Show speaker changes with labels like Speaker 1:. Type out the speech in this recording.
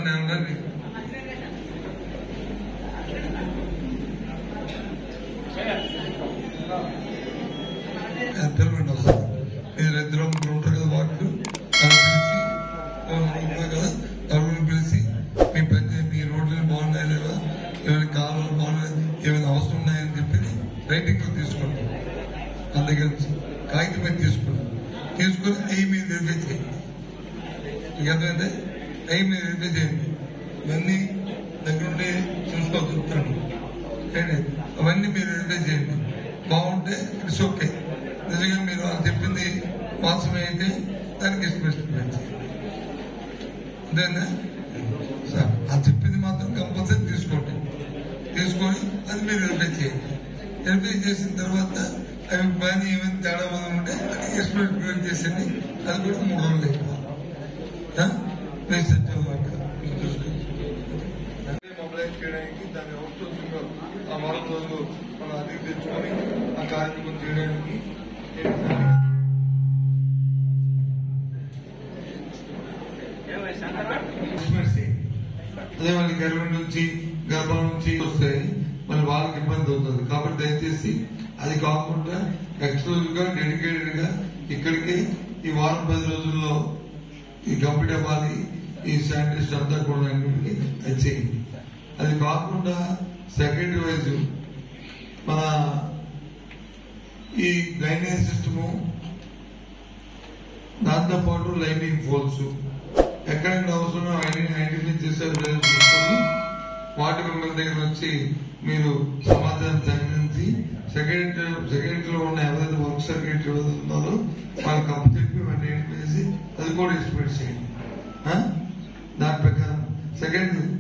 Speaker 1: నేను ఉండండి. ఎంతమంది వస్తారు మీరు ఇద్దరు ముగ్గురు ఉంటారు కదా వాళ్ళు నన్ను పిలిచి వాళ్ళు ఉంటారు కదా నలుగురు పిలిచి మీ పని మీ రోడ్లు బాగున్నాయి లేదా ఏమైనా కాలువలు బాగున్నాయి ఏమైనా అవసరం ఉన్నాయని చెప్పి రైటింగ్ లో తీసుకోండి మన దగ్గర నుంచి కాగితం మీద తీసుకోండి తీసుకొని అవి మీద వెరిఫై చేయండి మీకు అర్థమైందే అవి మీద వెరిఫై చేయండి ఇవన్నీ దగ్గరుండి చూసుకో చెప్తాను ఏంటి అవన్నీ మీరు వెరిఫై చేయండి బాగుంటే ఇట్స్ ఓకే నిజంగా మీరు వాళ్ళు చెప్పింది మాసమే అయితే దానికి ఎస్టిమేషన్ చేయండి అంతేనా సార్ అది చెప్పింది మాత్రం కంపల్సరీ తీసుకోండి తీసుకొని అది మీరు వెరిఫై చేయండి వెరిఫై చేసిన తర్వాత అవి పని ఏమైనా తేడా ఉంటే అది ఎస్టిమేట్ ప్రిపేర్ చేసేయండి అది కూడా మూడు రోజులు అయిపోవాలి ఆ? మీరు సత్యం వర్క్ చూసుకోండి మొబైల్ చేయడానికి దాన్ని అవుతుందో ఆ వారం రోజులు మనం అన్ని తెచ్చుకొని ఆ కార్యక్రమం చేయడానికి అదే వాళ్ళకి గర్భం నుంచి గర్భం నుంచి వస్తాయి మన వాళ్ళకి ఇబ్బంది అవుతుంది కాబట్టి దయచేసి అది కాకుండా ఎక్స్క్లూజివ్ గా డెడికేటెడ్ గా ఇక్కడికి ఈ వారం పది రోజుల్లో ఈ కంప్లీట్ అవ్వాలి ఈ శానిటైజేషన్ అంతా కూడా అన్నిటికీ అది చేయండి అది కాకుండా సెకండరీ వైజ్ మన ఈ డ్రైనేజ్ సిస్టము దాంతో పాటు లైటింగ్ పోల్స్ ఎక్కడెక్కడ అవసరమో అవన్నీ ఐడెంటిఫై చేశారు లేదో చూసుకొని వాటి మిమ్మల్ని దగ్గర వచ్చి మీరు సమాచారం సేకరించి సెక్రటరీ సెక్రటరీలో ఉన్న ఎవరైతే వర్క్ సెక్రటరీ ఉన్నారో వాళ్ళకి అప్పు చెప్పి వాటిని ఐడెంటిఫై చేసి అది కూడా ఎస్టిమేట్ చేయండి ఆ? దాని ప్రకారం సెకండ్